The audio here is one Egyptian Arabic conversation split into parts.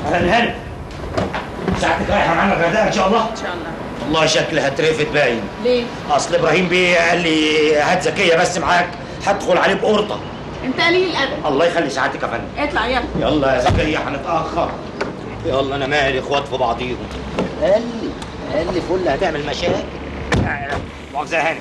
اهلا هانم ساعتك رايحه معانا الغردقه ان شاء الله ان شاء الله والله شكلها اترفد باين ليه اصل ابراهيم بيه قال لي هات زكيه بس معاك هدخل عليه بقرطه انت قليل الادب الله يخلي ساعتك يا فندم اطلع يلا يلا يا زكيه هنتاخر يلا انا مالي اخوات في بعضيهم قال لي قال لي فل هتعمل مشاكل مؤاخذه يا هانم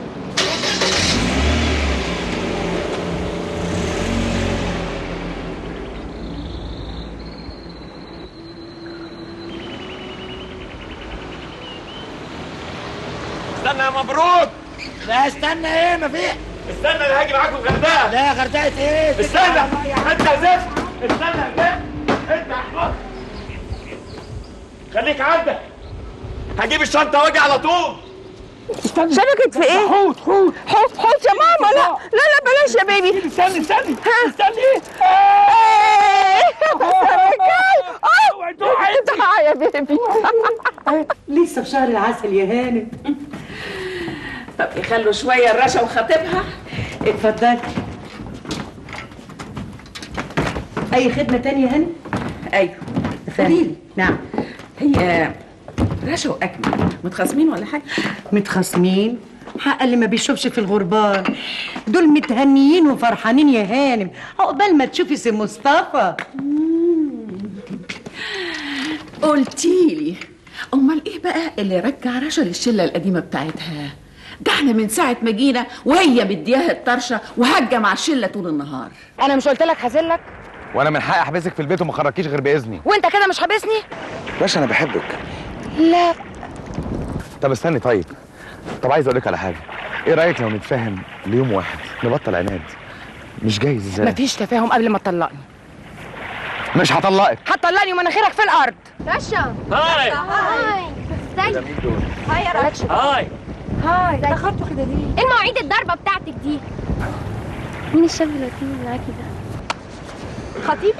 استنى يا مبروك لا استنى ايه ما في استنى انا هاجي معاكم الغردقه لا غردقه ايه استنى انت زفت استنى يا زفت انت احمر خليك عندك هجيب الشنطه واجي على طول شبكت في ايه؟ حوت حوت حوت حوت يا ماما لا لا لا بلاش يا بيبي استني استني استني اوعي تقعي يا بيبي لسه في شهر العسل يا هانم طب يخلوا شويه الرشا وخطيبها اتفضلي اي خدمه تانية يا هانم ايوه قوليلي نعم هي رشا واكمل متخاصمين ولا حاجه متخاصمين حق اللي ما بيشوفش في الغربان دول متهنيين وفرحانين يا هانم عقبال ما تشوفي سي مصطفى قلتيلي امال ايه بقى اللي رجع رشا للشله القديمه بتاعتها ده احنا من ساعه ما جينا وهي مدياها الطرشه وهجه مع الشله طول النهار انا مش قلت لك هزلك وانا من حقي احبسك في البيت وما اخرجكيش غير باذني وانت كده مش حابسني باشا انا بحبك لا طب استني طيب طب عايز اقول لك على حاجه ايه رايك لو نتفاهم ليوم واحد نبطل عناد مش جايز ازاي مفيش تفاهم قبل ما تطلقني مش هطلقك هتطلقني ومناخيرك في الارض رشا هاي هاي ازيك هاي يا رشا هاي هاي اتاخرتوا كده ليه؟ ايه المواعيد الضربه بتاعتك دي مين الشاب اللطيف اللي معاكي ده خطيبي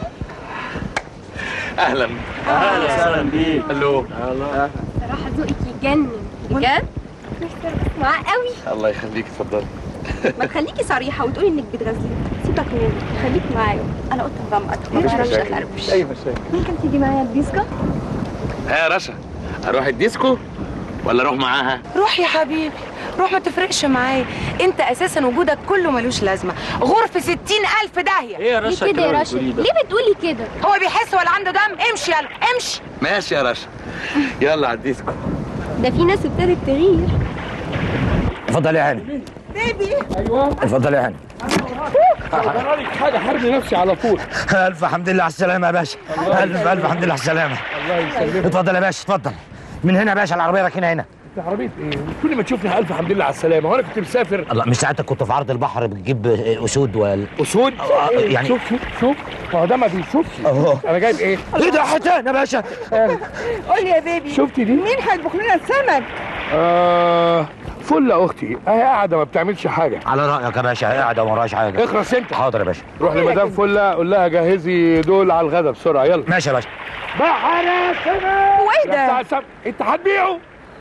اهلا اهلا وسهلا بيك الو صراحه ذوقك يجنن بجد نفسي أرقص معاه قوي الله يخليك اتفضلي ما تخليكي صريحه وتقولي انك بتغزلي سيبك مني خليك معايا انا قلت مغمض مفيش انا مش مشاكل هتقربش اي مشاكل ممكن تيجي معايا الديسكو ها يا رشا اروح الديسكو ولا اروح معاها روح يا حبيبي روح ما تفرقش معايا انت اساسا وجودك كله ملوش لازمه غرفه ستين الف داهيه ايه يا ليه كده يا رشا ليه بتقولي كده هو بيحس ولا عنده دم امشي يلا امشي ماشي يا رشا يلا على الديسكو ده في ناس ابتدت تغير اتفضل يا هانم بيبي ايوه اتفضل يا هانم حاجه حرمي نفسي على طول الف حمد لله على السلامه يا باشا الف الف حمد لله على السلامه الله يسلمك اتفضل يا باشا اتفضل من هنا يا باشا العربيه راكنه هنا عربيه ايه كل ما تشوفني الف الحمد لله على السلامه وانا كنت مسافر الله مش ساعتك كنت في عرض البحر بتجيب اسود ولا اسود آه، يعني- شوف شوف شوف ما هو ده ما بيشوفش أهو. انا جايب ايه ايه ده حيتان يا باشا قول لي يا بيبي شفتي دي مين هيطبخ لنا السمك آه فل يا اختي اهي قاعده ما بتعملش حاجه على رايك يا باشا قاعده وما وراش حاجه اخرس انت حاضر يا باشا روح لمدام فله قول لها جهزي دول على الغدا بسرعه يلا ماشي يا باشا بحر سمك وايه ده؟ بتاع السمك. انت هتبيعه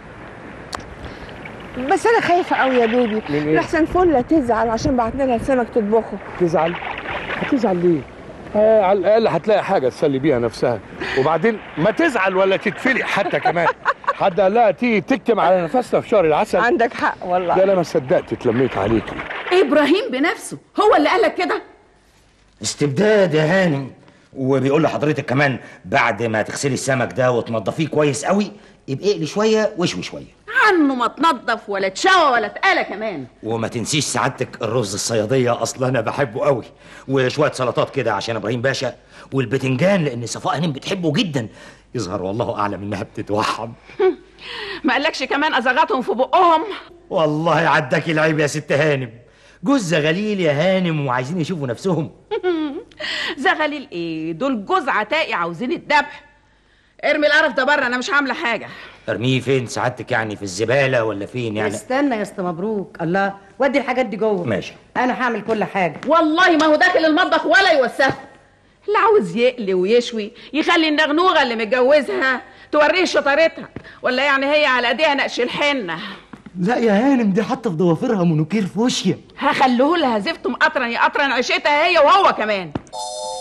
بس انا خايفه قوي يا بيبي من ايه؟ لحسن فله تزعل عشان بعتنا لها سمك تطبخه تزعل هتزعل ليه آه على الاقل هتلاقي حاجه تسلي بيها نفسها وبعدين ما تزعل ولا تتفلق حتى كمان حد قال لها تيجي تكتم على نفسنا في شهر العسل عندك حق والله ده انا ما صدقت اتلميت عليكي ابراهيم بنفسه هو اللي قالك كده استبداد يا هانم وبيقول لحضرتك كمان بعد ما تغسلي السمك ده وتنضفيه كويس قوي يبقى اقلي شويه واشوي شويه عنه ما تنضف ولا تشوى ولا تقلى كمان وما تنسيش سعادتك الرز الصياديه اصلا انا بحبه قوي وشويه سلطات كده عشان ابراهيم باشا والبتنجان لان صفاء هانم بتحبه جدا يظهر والله اعلم انها بتتوحم ما قالكش كمان ازغاتهم في بقهم والله عداكي العيب يا ست هانم جوز غليل يا هانم وعايزين يشوفوا نفسهم زغليل ايه دول جوز عتائي عاوزين الذبح ارمي القرف ده بره انا مش عامله حاجه ارميه فين سعادتك يعني في الزباله ولا فين يعني استنى يا اسطى مبروك الله ودي الحاجات دي جوه ماشي. انا هعمل كل حاجه والله ما هو داخل المطبخ ولا يوسخه اللي عاوز يقلي ويشوي يخلي النغنوغه اللي متجوزها توريه شطارتها ولا يعني هي على ايديها نقش الحنه لا يا هانم دي حاطه في ضوافرها منوكير فوشيا هخليه لها زفت مقطرن يقطرن عيشتها هي وهو كمان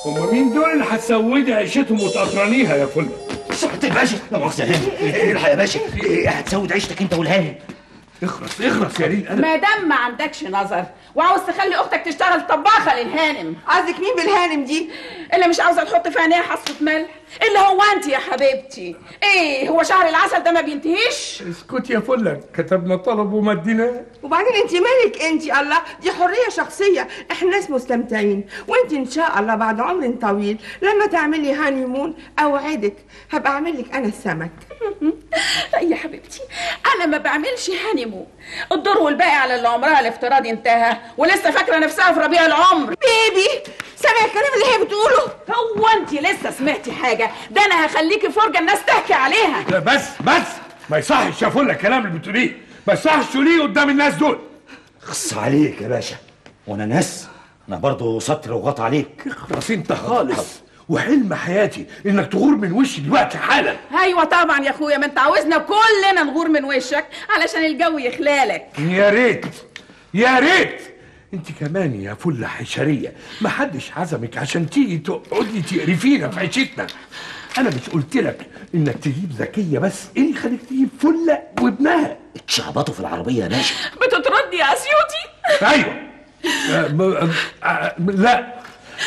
هم مين دول اللي هتسودي عيشتهم وتقطرانيها يا فل سعادة الباشا لا مؤاخذة يا هاني الحق يا باشا إيه، هتسود عيشتك انت والهاني اخرس اخرس يا ريت انا ما دام ما عندكش نظر وعاوز تخلي اختك تشتغل طباخه للهانم قصدك مين بالهانم دي اللي مش عاوزه تحط في عينيها حصه ملح اللي هو انت يا حبيبتي ايه هو شهر العسل ده ما بينتهيش اسكت يا فله كتبنا طلب وما اديناه وبعدين انت مالك انت الله دي حريه شخصيه احنا ناس مستمتعين وانت ان شاء الله بعد عمر طويل لما تعملي هانيمون اوعدك هبقى اعمل لك انا السمك لا يا حبيبتي انا ما بعملش هانيمون الدور والباقي على اللي عمرها الافتراضي انتهى ولسه فاكره نفسها في ربيع العمر بيبي سامع الكلام اللي هي بتقوله هو انت لسه سمعتي حاجه ده انا هخليكي فرجه الناس تحكي عليها لا بس بس ما يصحش يا فله الكلام اللي بتقوليه ما يصحش تقوليه قدام الناس دول خص عليك يا باشا وانا ناس انا برضو سطر وغط عليك اخرس انت خالص وحلم حياتي انك تغور من وشي دلوقتي حالا ايوه طبعا يا اخويا ما انت عاوزنا كلنا نغور من وشك علشان الجو يخلالك يا ريت يا ريت انت كمان يا فله حشريه ما حدش عزمك عشان تيجي تقعدي تقرفينا في عيشتنا انا مش قلت لك انك تجيب ذكيه بس ايه اللي يخليك تجيب فله وابنها اتشعبطوا في العربية يا باشا بتطردني يا اسيوطي ايوه آه، م- آه، لا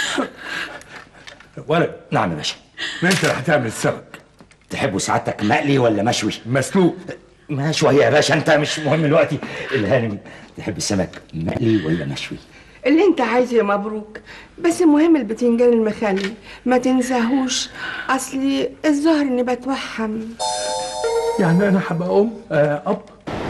ولد نعم يا باشا انت اللي هتعمل السمك تحبوا سعادتك مقلي ولا مشوي مسلوق مشوي يا باشا انت مش مهم دلوقتي الهانم تحب السمك مقلي ولا مشوي اللي انت عايزه يا مبروك بس المهم البتنجان المخلي ما تنساهوش اصلي الظهر اني بتوحم يعني انا هبقى ام آه اب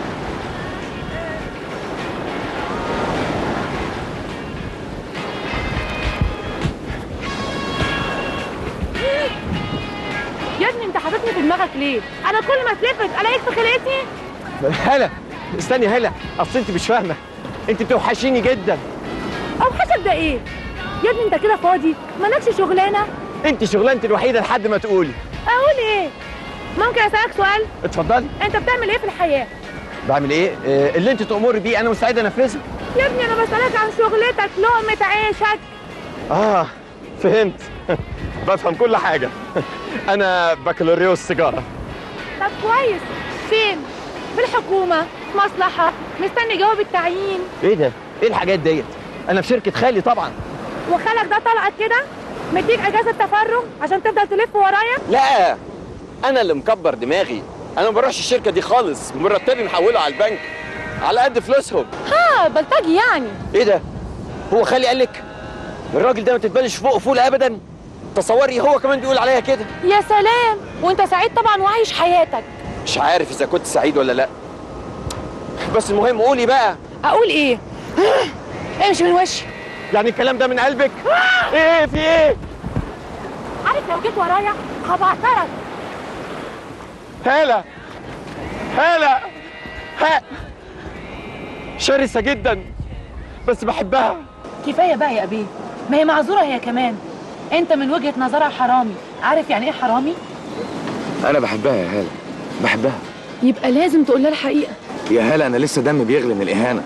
يا ابني انت حاططني في دماغك ليه انا كل ما اتلفت الاقيك في خلقتي هلا استني يا هلا اصل انت مش فاهمه انت بتوحشيني جدا او حسب ده ايه يا ابني انت كده فاضي مالكش شغلانه انت شغلانتي الوحيده لحد ما تقولي اقول ايه ممكن اسالك سؤال اتفضلي انت بتعمل ايه في الحياه بعمل ايه آه اللي انت تأمري بيه انا مستعد انفذه يا ابني انا بسالك عن شغلتك لقمه عيشك اه فهمت بفهم كل حاجه انا بكالوريوس سيجاره طب كويس فين في الحكومه مصلحه مستني جواب التعيين ايه ده ايه الحاجات ديت انا في شركه خالي طبعا وخالك ده طلعت كده مديك اجازه تفرغ عشان تفضل تلف ورايا لا انا اللي مكبر دماغي انا ما بروحش الشركه دي خالص مرتبي محوله على البنك على قد فلوسهم ها بلطجي يعني ايه ده هو خالي قال لك الراجل ده ما تتبلش فوق فول ابدا تصوري هو كمان بيقول عليا كده يا سلام وانت سعيد طبعا وعايش حياتك مش عارف اذا كنت سعيد ولا لا بس المهم قولي بقى اقول ايه امشي من وشي يعني الكلام ده من قلبك ايه في ايه عارف لو جيت ورايا هبعترك هالة هالة ها شرسة جدا بس بحبها كفايه بقى يا ابيه ما هي معذوره هي كمان انت من وجهه نظرها حرامي عارف يعني ايه حرامي انا بحبها يا هاله بحبها يبقى لازم تقول لها الحقيقه يا هاله انا لسه دمي بيغلي من الاهانه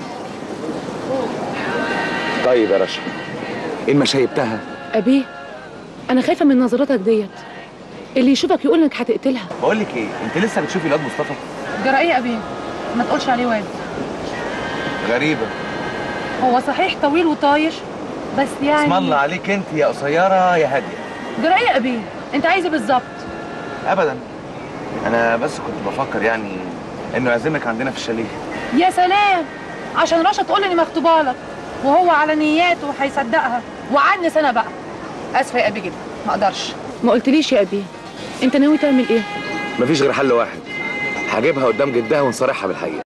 طيب يا رشا ان ما شيبتها ابيه انا خايفه من نظراتك ديت اللي يشوفك يقول انك هتقتلها بقول لك ايه انت لسه بتشوفي الواد مصطفى جرى ايه يا ابيه ما تقولش عليه واد غريبه هو صحيح طويل وطايش بس يعني اسم الله عليك انت يا قصيره يا هاديه جرى ايه يا ابيه انت عايز ايه بالظبط ابدا انا بس كنت بفكر يعني انه يعزمك عندنا في الشاليه يا سلام عشان رشا تقول اني مخطوبه لك وهو على نياته وهيصدقها وعنس انا بقى اسفه يا ابي جدا ما اقدرش ما قلتليش يا ابي انت ناوي تعمل ايه مفيش غير حل واحد هجيبها قدام جدها ونصارحها بالحقيقه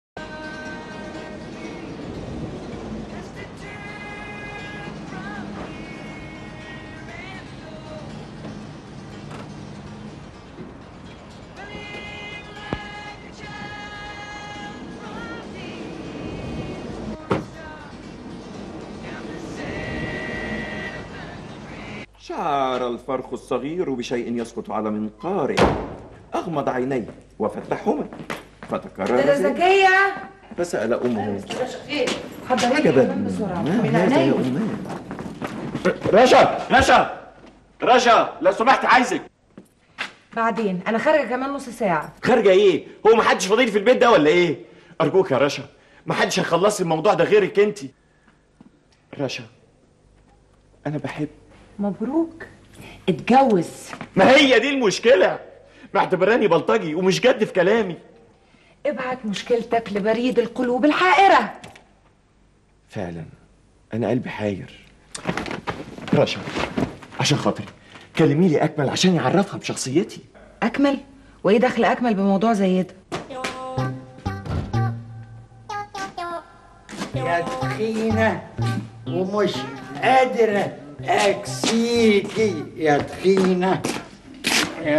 شعر الفرخ الصغير بشيء يسقط على منقاره أغمض عينيه وفتحهما فتكرر ذلك ذكيه فسأل أمه حضرتك عجبا بسرعه ما من هذا يا عينيا أمان رشا رشا رشا لو سمحت عايزك بعدين انا خارجه كمان نص ساعه خارجه ايه هو محدش فاضيلي في البيت ده ولا ايه ارجوك يا رشا محدش هيخلص الموضوع ده غيرك انت رشا انا بحب مبروك اتجوز ما هي دي المشكله معتبراني بلطجي ومش جد في كلامي ابعت مشكلتك لبريد القلوب الحائره فعلا انا قلبي حاير رشا عشان خاطري كلمي لي اكمل عشان يعرفها بشخصيتي اكمل وايه دخل اكمل بموضوع زي ده يا تخينة ومش قادرة أكسيكي يا تخينة يا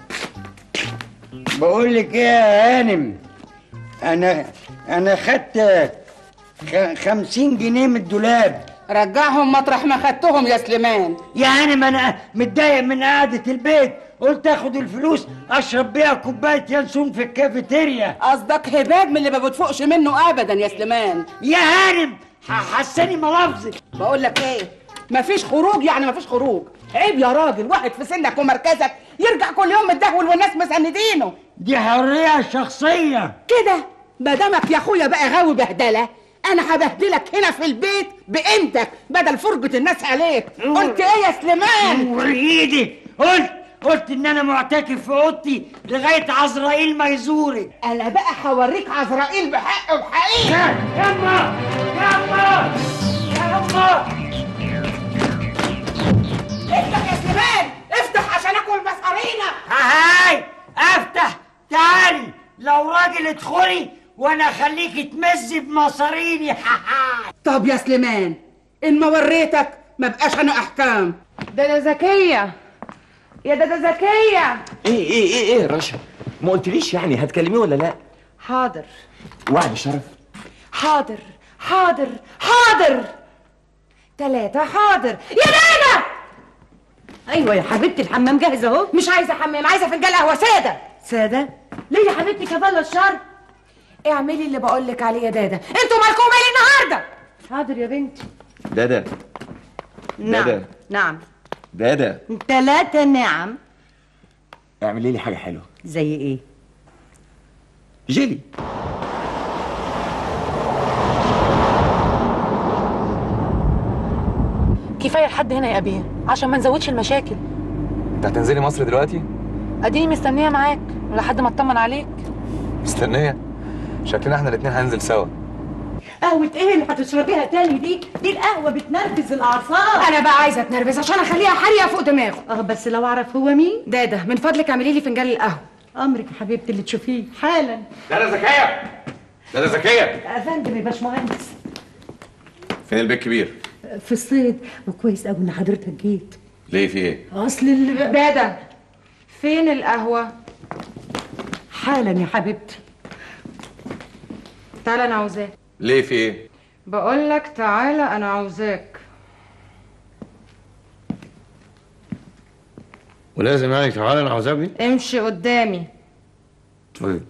بقول لك ايه يا هانم انا انا خدت خ- خمسين جنيه من الدولاب رجعهم مطرح ما خدتهم يا سليمان يا هانم انا متضايق من قعدة البيت قلت اخد الفلوس اشرب بيها كوباية ينسون في الكافيتيريا قصدك هباب من اللي ما بتفوقش منه ابدا يا سليمان يا هانم حسني ملفظك بقول لك ايه مفيش خروج يعني مفيش خروج عيب يا راجل واحد في سنك ومركزك يرجع كل يوم متدهول والناس مساندينه دي حرية شخصية كده ما دامك يا اخويا بقى غاوي بهدله انا هبهدلك هنا في البيت بقيمتك بدل فرجة الناس عليك قلت ايه يا سليمان ايدي قلت قلت ان انا معتكف في اوضتي لغايه عزرائيل ما يزورك انا بقى هوريك عزرائيل بحق وبحقيقه يما يما يما افتح يا سليمان افتح عشان اكل مصارينا هاي افتح تعالي لو راجل ادخلي وانا اخليك تمزي بمصاريني طب يا سليمان ان ما وريتك ما بقاش انا احكام ده انا ذكيه يا ده ده ذكيه ايه ايه ايه ايه يا رشا ما قلتليش يعني هتكلميه ولا لا حاضر وعد شرف حاضر حاضر حاضر تلاتة حاضر يا نانا ايوه يا حبيبتي الحمام جاهز اهو مش عايزه حمام عايزه فنجان قهوه ساده سادة ليه يا حبيبتي كفالة الشر اعملي اللي بقول لك عليه يا دادا انتوا مالكم مالي النهارده حاضر يا بنتي دادا نعم دادا. نعم دادا تلاتة نعم اعملي لي حاجه حلوه زي ايه جيلي كفايه لحد هنا يا ابيه عشان ما نزودش المشاكل انت هتنزلي مصر دلوقتي اديني مستنيه معاك لحد ما اطمن عليك مستنيه شكلنا احنا الاتنين هننزل سوا قهوة ايه اللي هتشربيها تاني دي؟ دي القهوة بتنرفز الأعصاب انا بقى عايزه اتنرفز عشان اخليها حاريه فوق دماغه اه بس لو أعرف هو مين؟ دادا من فضلك اعملي لي فنجان القهوه أمرك يا حبيبتي اللي تشوفيه حالا دادا زكية دادا زكية يا فندم يا باشمهندس فين البيت كبير في الصيد وكويس قوي إن حضرتك جيت ليه في ايه أصل ال... دادا فين القهوه حالا يا حبيبتي تعالى انا عاوزاك ليه في ايه بقول لك تعالى انا عاوزاك ولازم يعني تعالى انا عذابي امشي قدامي طيب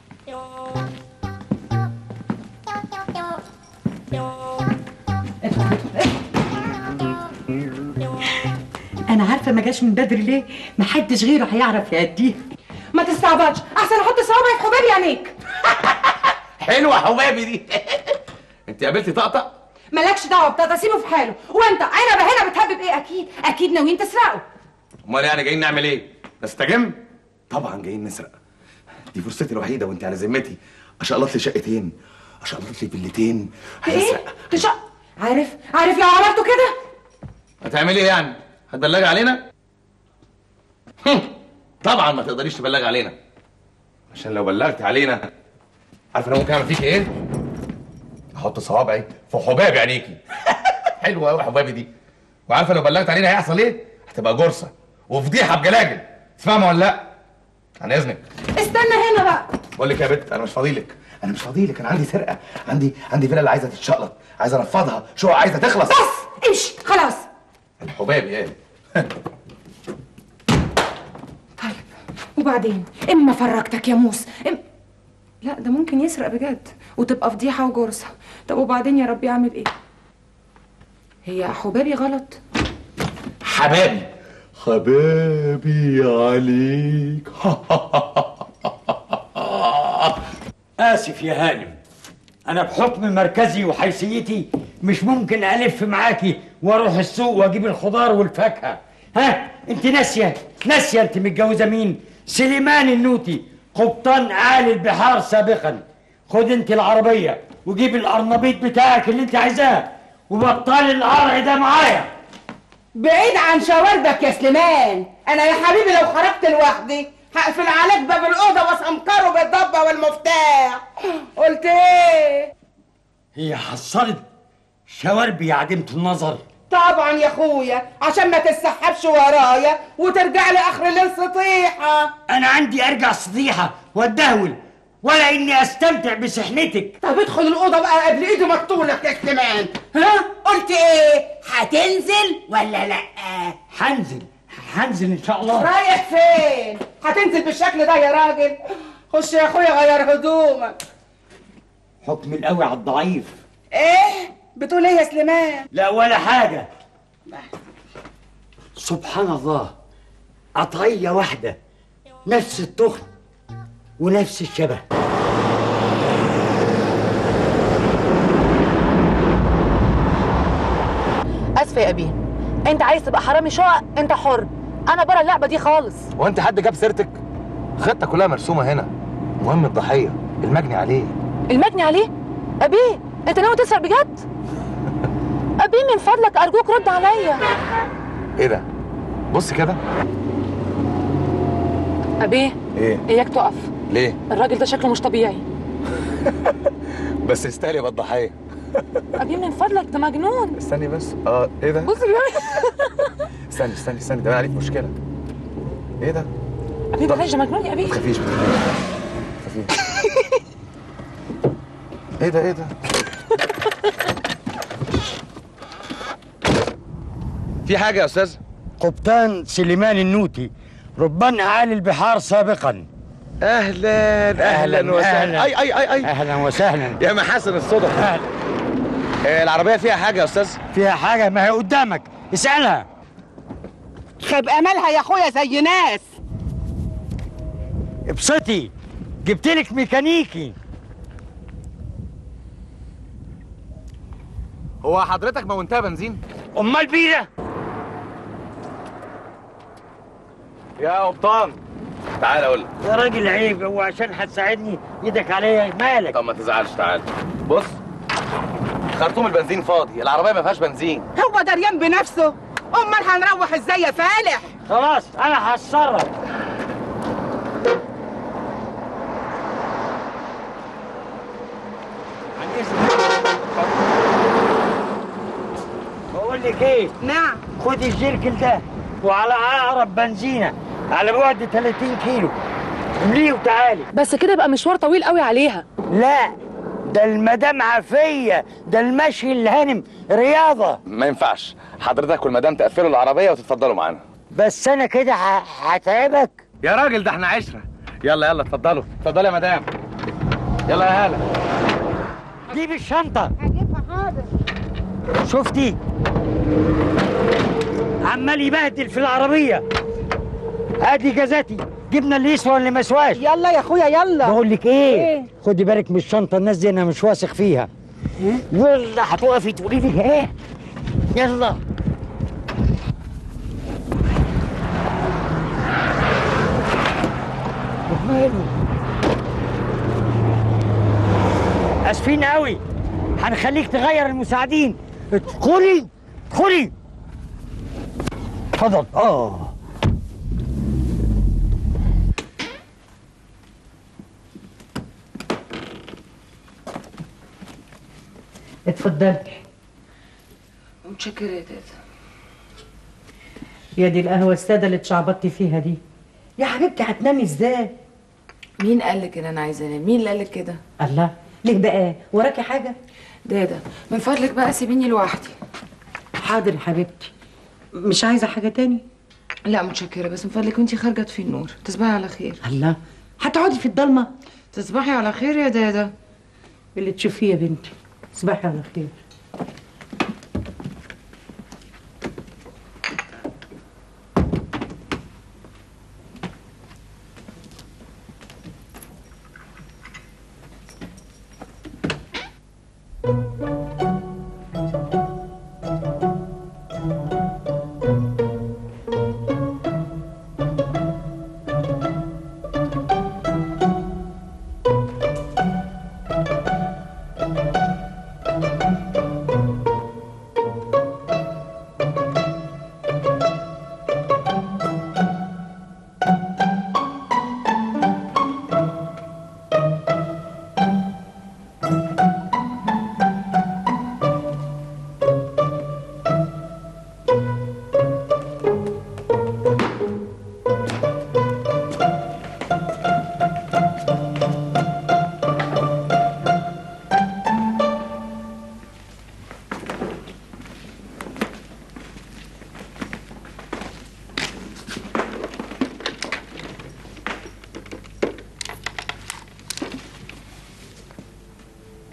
أنا عارفة ما جاش من بدري ليه محدش غيره هيعرف يأديه ما تستعبطش احسن احط صوابعي في حبابي عينيك حلوه حبابي دي انت قابلتي طقطق مالكش دعوه بتاتا سيبه في حاله وانت عنبه هنا بتهبب ايه اكيد اكيد ناويين تسرقوا امال يعني جايين نعمل ايه نستجم طبعا جايين نسرق دي فرصتي الوحيده وانت على ذمتي اشقلط لي شقتين اشقلط لي فيلتين ايه تشق عارف عارف لو عملتوا كده هتعملي ايه يعني هتبلغي علينا هم، طبعا ما تقدريش تبلغي علينا عشان لو بلغت علينا عارف انا ممكن اعمل فيك ايه احط صوابعي في حبابي عينيكي حلوه قوي حبابي دي وعارفه لو بلغت علينا هيحصل ايه هتبقى جرصه وفضيحه بجلاجل تفهمها ولا لا عن اذنك استنى هنا بقى بقول لك يا بت انا مش فاضيلك انا مش فاضيلك انا عندي سرقه عندي عندي فيلا اللي عايزه تتشقلط عايز انفضها شقق عايزه تخلص بس امشي خلاص الحبابي ايه وبعدين اما فرجتك يا موس إم... لا ده ممكن يسرق بجد وتبقى فضيحه وجرصه طب وبعدين يا ربي اعمل ايه هي حبابي غلط حبابي حبابي عليك آسف يا هانم أنا بحكم مركزي وحيثيتي مش ممكن ألف معاكي وأروح السوق وأجيب الخضار والفاكهة ها أنت ناسية ناسية أنت متجوزة مين؟ سليمان النوتي قبطان آل البحار سابقا خد أنت العربية وجيب القرنبيط بتاعك اللي أنت عايزاه وبطل القرع ده معايا بعيد عن شواربك يا سليمان انا يا حبيبي لو خرجت لوحدي هقفل عليك باب الاوضه واسمكره بالضبه والمفتاح قلت ايه هي حصلت شواربي يا عديمة النظر طبعا يا اخويا عشان ما تسحبش ورايا وترجع لي اخر الليل سطيحه أنا عندي أرجع سطيحة وأتدهول ولا إني أستمتع بسحنتك طب ادخل الاوضه بقى قبل ايدي مقتولك يا سليمان ها قلت ايه هتنزل ولا لا هنزل هنزل إن شاء الله رايح فين هتنزل بالشكل ده يا راجل خش يا اخويا غير هدومك حكم القوي على الضعيف ايه بتقول ايه يا سليمان لا ولا حاجة سبحان الله قطعية واحدة نفس التخن ونفس الشبه اسفه يا ابي انت عايز تبقى حرامي شقق انت حر انا بره اللعبه دي خالص وانت حد جاب سيرتك الخطه كلها مرسومه هنا مهم الضحيه المجني عليه المجني عليه ابي انت ناوي تسرق بجد ابي من فضلك ارجوك رد عليا ايه ده بص كده ابي ايه اياك تقف ليه الراجل ده شكله مش طبيعي بس يستاهل يبقى الضحيه ابي من فضلك ده مجنون استني بس اه ايه ده بص استني استني استني ده انا عليك مشكله ايه ده ابي بلاش ده مجنون يا ابي ما تخافيش ما تخافيش ايه ده ايه ده في حاجه يا استاذ قبطان سليمان النوتي ربان أعالي البحار سابقا اهلا اهلا وسهلا اي اي اي اي اهلا وسهلا يا محاسن الصدف أهلا. آه، العربيه فيها حاجه يا استاذ فيها حاجة ما هي قدامك اسألها خيب املها يا اخويا زي ناس ابسطي جبتلك ميكانيكي هو حضرتك مونتها بنزين امال بيرة يا قبطان تعال اقول لك يا راجل عيب هو عشان هتساعدني ايدك عليا مالك طب ما تزعلش تعال بص خرطوم البنزين فاضي العربيه ما فيهاش بنزين هو دريان بنفسه امال هنروح ازاي يا فالح خلاص انا هتصرف عن اذنك بقول لك ايه نعم خدي الجيركل ده وعلى اقرب بنزينه على بعد 30 كيلو امليه وتعالي بس كده يبقى مشوار طويل قوي عليها لا ده المدام عافيه ده المشي الهانم رياضه ما ينفعش حضرتك والمدام تقفلوا العربيه وتتفضلوا معانا بس انا كده ه- هتعبك يا راجل ده احنا عشره يلا يلا اتفضلوا اتفضلوا يا مدام يلا يا هاله جيب الشنطه هجيبها حاضر شفتي عمال يبهدل في العربيه ادي جزاتي جبنا اللي يسوى واللي ما يسواش يلا يا اخويا يلا بقول لك ايه إيه؟ خدي بالك من الشنطه الناس دي انا مش واثق فيها يلا هتقفي تقولي لي ايه يلا ماله اسفين قوي هنخليك تغير المساعدين ادخلي ادخلي اتفضل اه اتفضلي متشكره يا تيتا يا دي القهوة السادة اللي اتشعبطتي فيها دي يا حبيبتي هتنامي ازاي؟ مين قال لك ان انا عايزه انام مين اللي قال لك كده الله ليه بقى؟ وراكي حاجة؟ دادا من فضلك بقى سيبيني لوحدي حاضر يا حبيبتي مش عايزة حاجة تاني؟ لا متشكره بس من فضلك وانتي خارجه في النور تصبحي على خير الله هتقعدي في الضلمة؟ تصبحي على خير يا دادا اللي تشوفيه يا بنتي صباحي على خير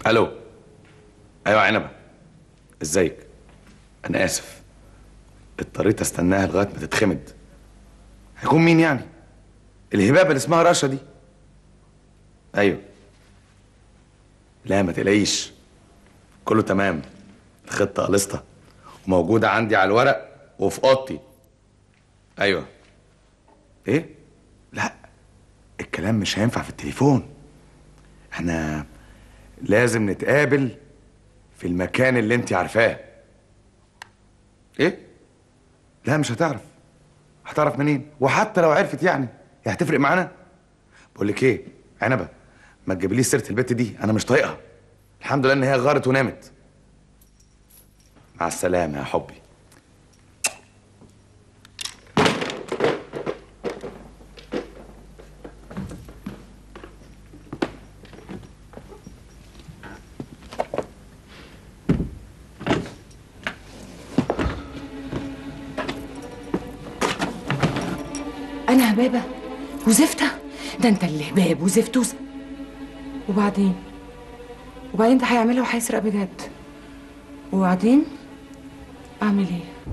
الو ايوه عنبه ازيك انا اسف اضطريت استناها لغايه ما تتخمد هيكون مين يعني الهبابه اللي اسمها رشا دي ايوه لا ما تقلقيش كله تمام الخطه قلصتها وموجوده عندي على الورق وفي اوضتي ايوه ايه لا الكلام مش هينفع في التليفون احنا لازم نتقابل في المكان اللي انت عارفاه ايه لا مش هتعرف هتعرف منين وحتى لو عرفت يعني هي هتفرق معانا بقول لك ايه عنبه ما تجيبليش سيره البت دي انا مش طايقها الحمد لله ان هي غارت ونامت مع السلامه يا حبي انا هبابه وزفته ده انت اللي هباب وزفت وز... وبعدين وبعدين ده هيعملها وهيسرق بجد وبعدين اعمل ايه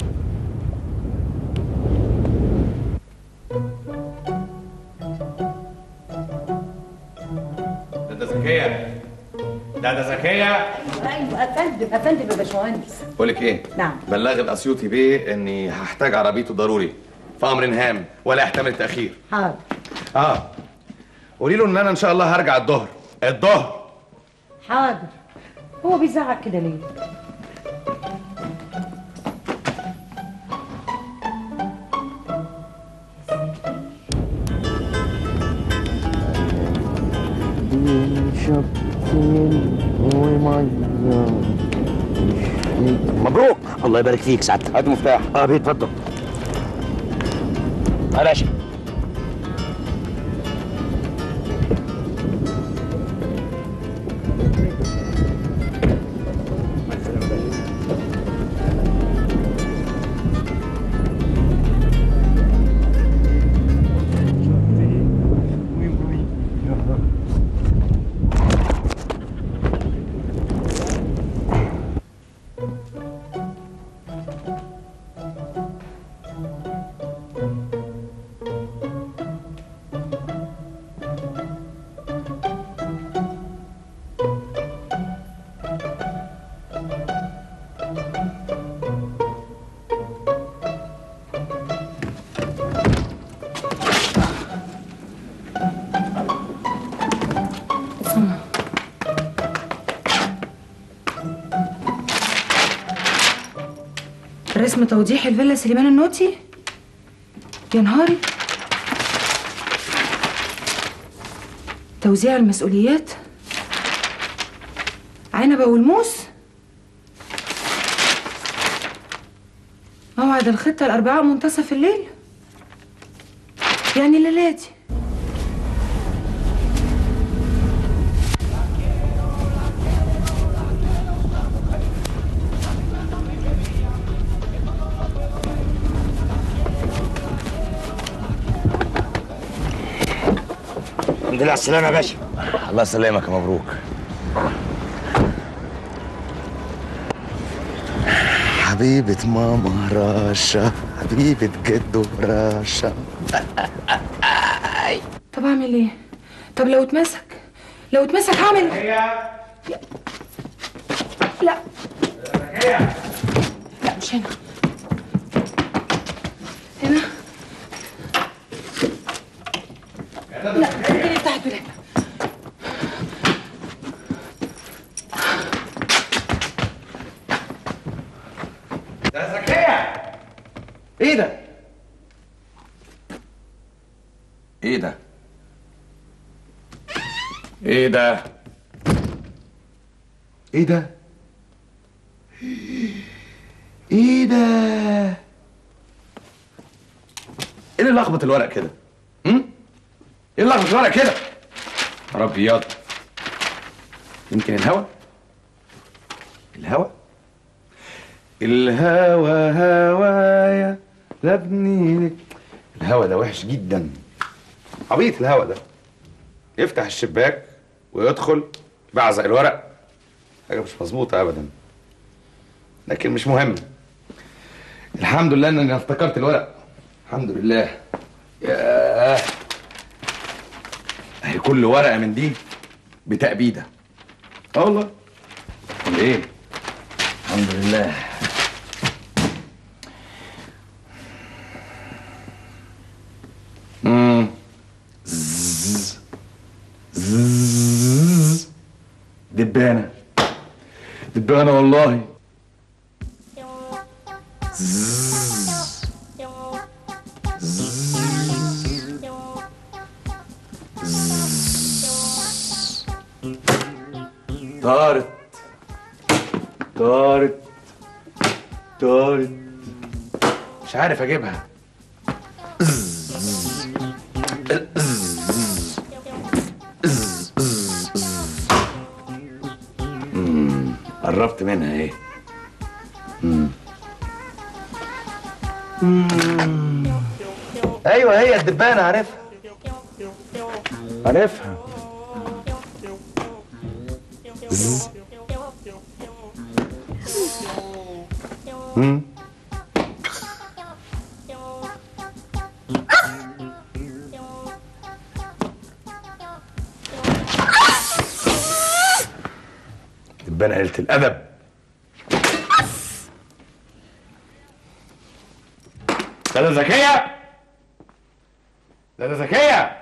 ده ده زكيه ده ده زكيه ايوه افندم افندم يا باشمهندس بقول لك ايه نعم بلغ الاسيوطي بيه اني هحتاج عربيته ضروري في امر هام ولا يحتمل التاخير حاضر اه قولي له ان انا ان شاء الله هرجع الظهر الظهر حاضر هو بيزعق كده ليه مبروك الله يبارك فيك سعادتك هات مفتاح اه بيه اتفضل يا باشا رسم توضيح الفيلا سليمان النوتي يا نهاري توزيع المسؤوليات عنبة والموس موعد الخطة الأربعاء منتصف الليل يعني ليلاتي الحمد لله على السلامه يا باشا الله يسلمك يا مبروك حبيبة ماما راشا حبيبة جدو راشا طب أعمل إيه؟ طب لو اتمسك لو اتمسك هعمل لا لا مش هنا هنا لا خليني بتاع الدولاب ده زكيه ايه ده؟ ايه ده؟ ايه ده ايه ده؟ ايه ده؟ ايه اللي لخبط الورق كده؟ هم؟ ايه اللي لخبط الورق كده؟ ربياض يمكن الهوا؟ الهوا؟ الهوا هوايا لابني لك الهوا ده وحش جدا عبيط الهوا ده يفتح الشباك ويدخل بعزق الورق حاجه مش مظبوطه ابدا لكن مش مهم الحمد لله ان انا افتكرت الورق الحمد لله ياه اهي كل ورقه من دي بتأبيده اه والله امال ايه الحمد لله مم. زز. زز. دبانة دبانة والله زز. زز. زز. طارت طارت طارت مش عارف اجيبها مم، قربت منها ايه مم. مم. ايوه هي الدبانه عارفها عارفها زز. مم. دبانة قلة الأدب ده ذكية ده ذكية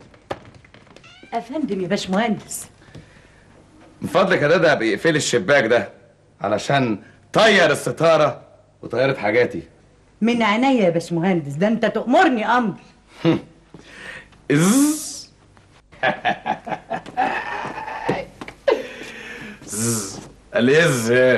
افندم يا باشمهندس من فضلك يا دادا بيقفل الشباك ده علشان طير الستارة وطيرت حاجاتي من عينيا يا باشمهندس ده انت تأمرني امر إز زز. الإزهر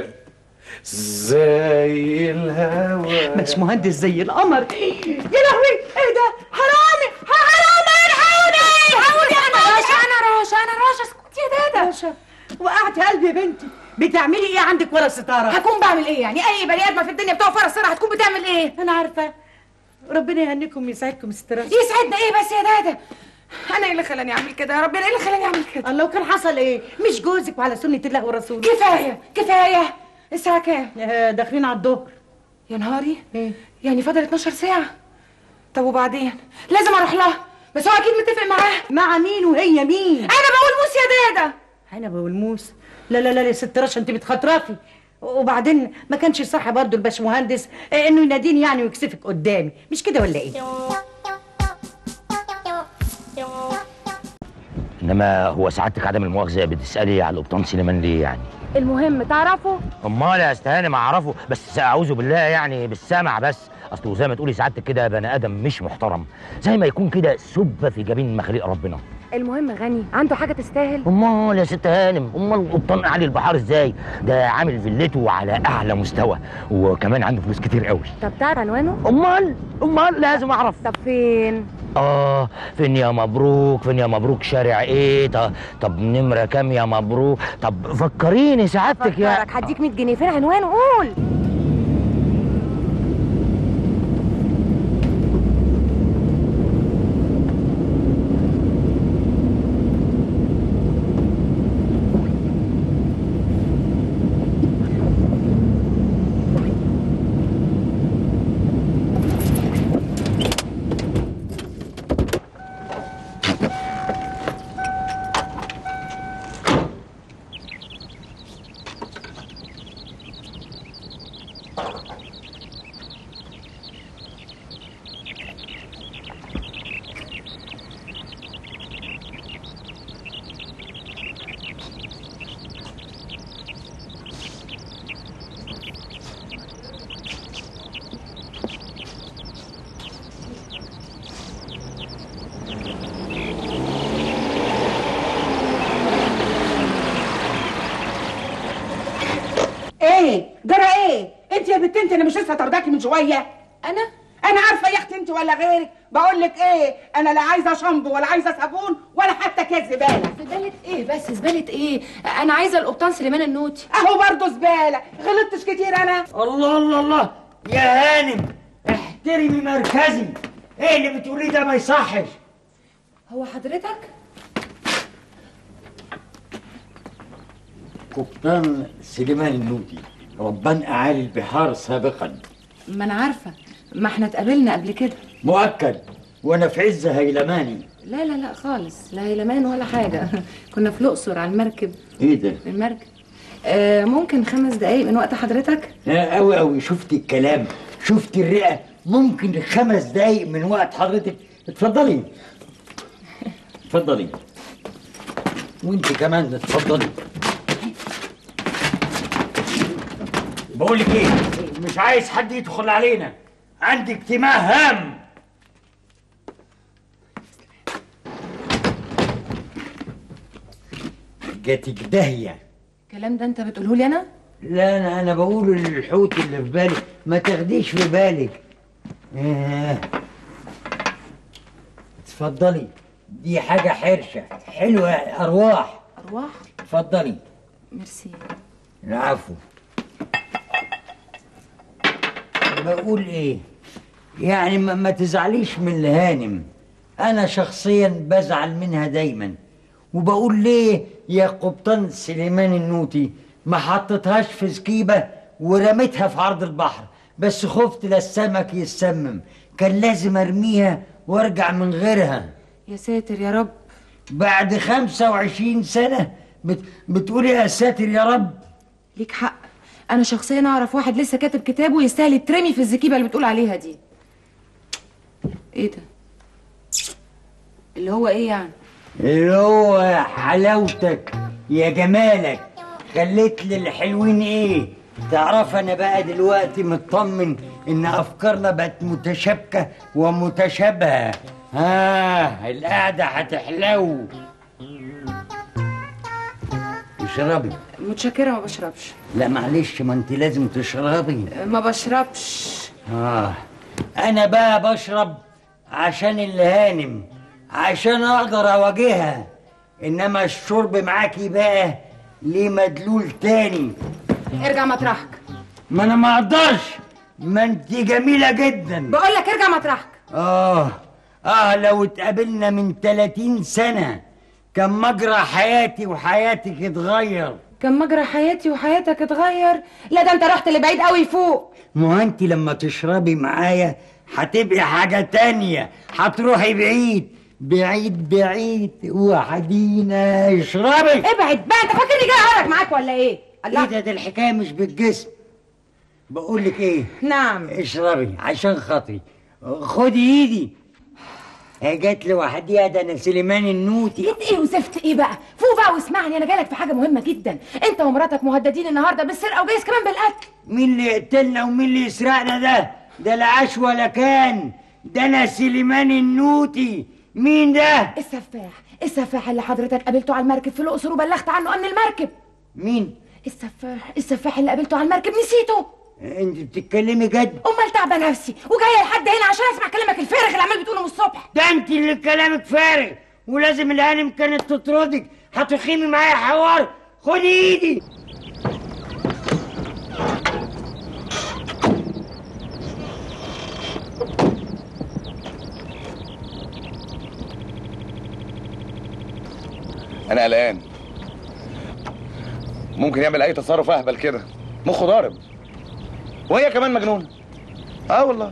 زي الهوا باشمهندس زي القمر يا لهوي ايه ده حرامي حرامي الحقوني الحقوني انا رشا انا رشا انا رشا اسكتي يا دادا رشا وقعت قلبي يا بنتي بتعملي ايه عندك ورا الستاره هكون بعمل ايه يعني اي بني ادمه في الدنيا بتقف ورا السرعه هتكون بتعمل ايه انا عارفه ربنا يهنيكم ويسعدكم سترة يسعدنا ايه بس يا دادا انا ايه اللي خلاني اعمل كده يا ربنا ايه اللي خلاني اعمل كده الله وكان حصل ايه مش جوزك وعلى سنه الله ورسوله كفايه كفايه الساعه كام آه، داخلين على الظهر يا نهاري ايه يعني فاضل 12 ساعه طب وبعدين لازم اروح لها بس هو اكيد متفق معاها مع مين وهي مين انا بقول موس يا دادا عنبه والموس لا لا لا يا ست رشا انت بتخطرفي وبعدين ما كانش صح برضه الباشمهندس آه، انه يناديني يعني ويكسفك قدامي مش كده ولا ايه انما هو سعادتك عدم المؤاخذه بتسالي على القبطان سليمان ليه يعني المهم تعرفوا امال يا استهاني ما اعرفه بس اعوذ بالله يعني بالسمع بس اصله زي ما تقولي سعادتك كده بني ادم مش محترم زي ما يكون كده سبه في جبين مخاليق ربنا المهم غني عنده حاجه تستاهل امال يا ست هانم امال القبطان علي البحار ازاي ده عامل فيلته على اعلى مستوى وكمان عنده فلوس كتير قوي طب تعرف عنوانه امال امال لازم اعرف طب فين اه فين يا مبروك فين يا مبروك شارع ايه طب, طب نمره كام يا مبروك طب فكريني سعادتك يا فكرك هديك 100 جنيه فين عنوانه قول ايه جرى ايه انت يا بنت انت انا مش لسه طرداكي من شويه انا انا عارفه يا اختي انت ولا غيرك بقول لك ايه انا لا عايزه شامبو ولا عايزه صابون ولا حتى كيس زباله زبالة ايه بس زبالة ايه انا عايزة القبطان سليمان النوتي اهو برضه زباله غلطتش كتير انا الله الله الله يا هانم احترمي مركزي ايه اللي بتقوليه ده ما يصحش هو حضرتك قبطان سليمان النوتي ربان أعالي البحار سابقا ما انا عارفه ما احنا اتقابلنا قبل كده مؤكد وأنا في عز هيلماني لا لا لا خالص لا هيلمان ولا حاجه كنا في الاقصر على المركب إيه ده؟ المركب آه ممكن خمس دقايق من وقت حضرتك لا أوي أوي شفتي الكلام شفتي الرئة ممكن خمس دقايق من وقت حضرتك اتفضلي اتفضلي وانت كمان اتفضلي بقول لك ايه مش عايز حد يدخل علينا عندي اجتماع هام جاتك داهيه الكلام ده انت بتقوله لي انا لا انا انا بقول الحوت اللي في بالي ما تاخديش في بالك آه. اتفضلي دي حاجة حرشة حلوة أرواح ارواح اتفضلي ميرسي العفو بقول ايه يعني ما, ما تزعليش من الهانم انا شخصيا بزعل منها دايما وبقول ليه يا قبطان سليمان النوتي ما حطيتهاش في سكيبة ورميتها في عرض البحر بس خفت لا السمك يسمم كان لازم ارميها وارجع من غيرها يا ساتر يا رب بعد خمسة وعشرين سنة بت... بتقولي يا ساتر يا رب ليك حق انا شخصيا اعرف واحد لسه كاتب كتابه يستاهل يترمي في الزكيبه اللي بتقول عليها دي ايه ده اللي هو ايه يعني اللي هو حلاوتك يا جمالك خليت لي الحلوين ايه تعرف انا بقى دلوقتي مطمن ان افكارنا بقت متشابكه ومتشابهه ها القعده هتحلو اشربي متشكره ما بشربش لا معلش ما انت لازم تشربي ما بشربش آه أنا بقى بشرب عشان الهانم عشان أقدر أواجهها إنما الشرب معاكي بقى ليه مدلول تاني ارجع مطرحك ما أنا ما أقدرش ما أنت جميلة جدا بقول لك ارجع مطرحك آه آه لو اتقابلنا من 30 سنة كان مجرى حياتي وحياتك اتغير كان مجرى حياتي وحياتك اتغير لا ده انت رحت لبعيد قوي فوق ما هو انت لما تشربي معايا هتبقي حاجة تانية هتروحي بعيد بعيد بعيد وحدينا اشربي ابعد بقى انت فاكرني جاي اقعدك معاك ولا ايه ايه ده ده الحكاية مش بالجسم بقول لك ايه نعم اشربي عشان خاطري خدي ايدي هي جت لوحديها ده انا سليمان النوتي جيت ايه وزفت ايه بقى فوق بقى واسمعني انا جايلك في حاجه مهمه جدا انت ومراتك مهددين النهارده بالسرقه وجايز كمان بالقتل مين اللي يقتلنا ومين اللي يسرقنا ده ده لا عاش ولا كان ده انا سليمان النوتي مين ده السفاح السفاح اللي حضرتك قابلته على المركب في الاقصر وبلغت عنه امن المركب مين السفاح السفاح اللي قابلته على المركب نسيته انت بتتكلمي جد امال تعبه نفسي وجايه لحد هنا عشان اسمع كلامك الفارغ اللي عمال بتقوله من الصبح ده انت اللي كلامك فارغ ولازم الهانم كانت تطردك هتقيمي معايا حوار خدي ايدي انا قلقان ممكن يعمل اي تصرف اهبل كده مخه ضارب وهي كمان مجنونه اه والله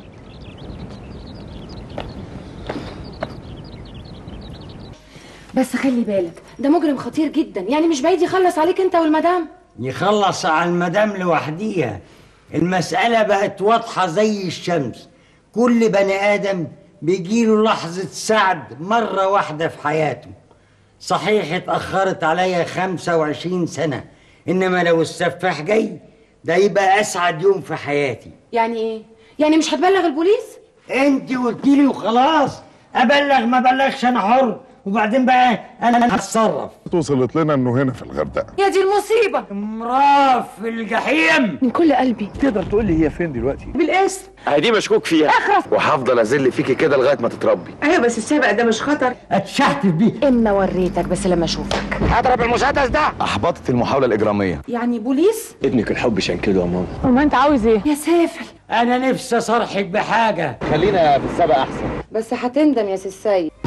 بس خلي بالك ده مجرم خطير جدا يعني مش بعيد يخلص عليك انت والمدام يخلص على المدام لوحديها المسألة بقت واضحة زي الشمس كل بني آدم بيجيله لحظة سعد مرة واحدة في حياته صحيح اتأخرت عليا 25 سنة إنما لو السفاح جاي ده يبقى أسعد يوم في حياتي يعني ايه يعني مش هتبلغ البوليس انت قلت لي وخلاص ابلغ ما بلغش انا حر وبعدين بقى انا هتصرف وصلت لنا انه هنا في الغردقه يا دي المصيبه امراه في الجحيم من كل قلبي تقدر تقول لي هي فين دلوقتي بالاسم دي مشكوك فيها اخرس وهفضل ازل فيكي كده لغايه ما تتربي ايوه بس السابق ده مش خطر اتشحتف بيه اما وريتك بس لما اشوفك اضرب المسدس ده احبطت المحاوله الاجراميه يعني بوليس ابنك الحب شنكله يا ماما وما انت عاوز ايه يا سافل انا نفسي اصرحك بحاجه خلينا في السابق احسن بس هتندم يا سي السيد